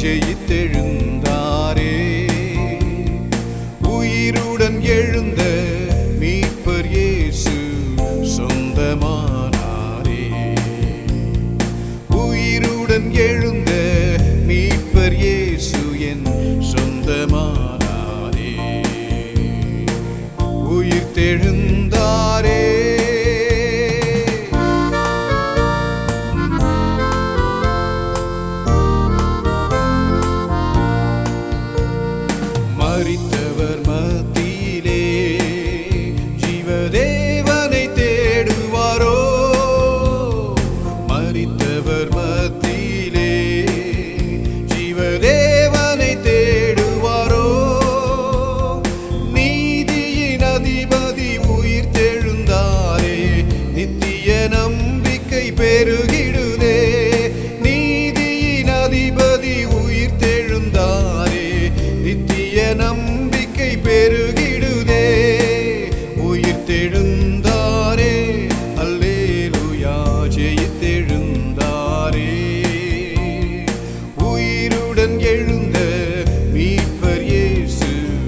ஜெயித்தெழுந்தாரே உயிருடன் எழுந்த மீட்பர் இயேசு சொந்தமானாரே உயிருடன் எழுந்த மீட்பர் இயேசு என் சொந்தமானாரே உயிர் தெழுந்தாரே மரித்தவர் மத்தியிலே ஜீவதேவனை தேடுவாரோ மரித்தவர் மத்தியிலே ஜீவதேவனை தேடுவாரோ நீதியின் அதிபதி உயிர் தெழுந்தாரே நித்திய நம்பிக்கை பெருகிடுதே நீதியின் அதிபதி உயிர் தெழுந்தாரே நித்திய நம்பிக்கை பெருகிடுதே உயிர் தெழுந்தாரே அல்லேலுயா ஜெயித்தெழுந்தாரே உயிருடன் எழுந்த மீட்பர் இயேசு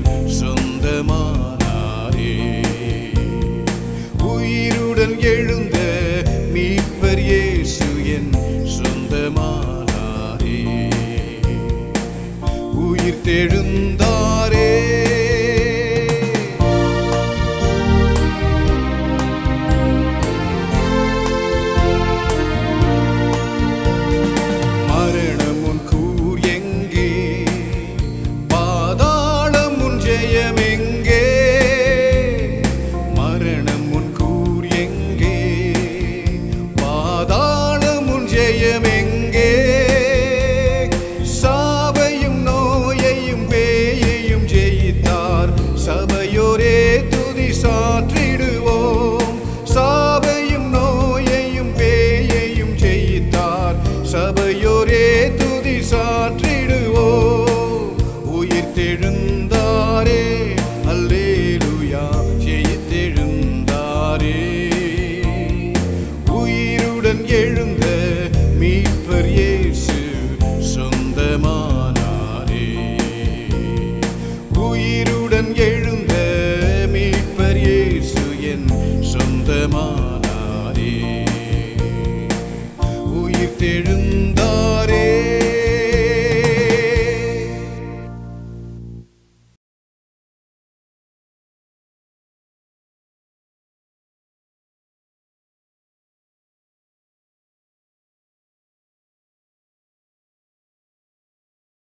சொந்தமானாரே உயிருடன் எழுந்த மீட்பர் இயேசு என் சொந்தமானாரே உயிர் தெழுந்தாரே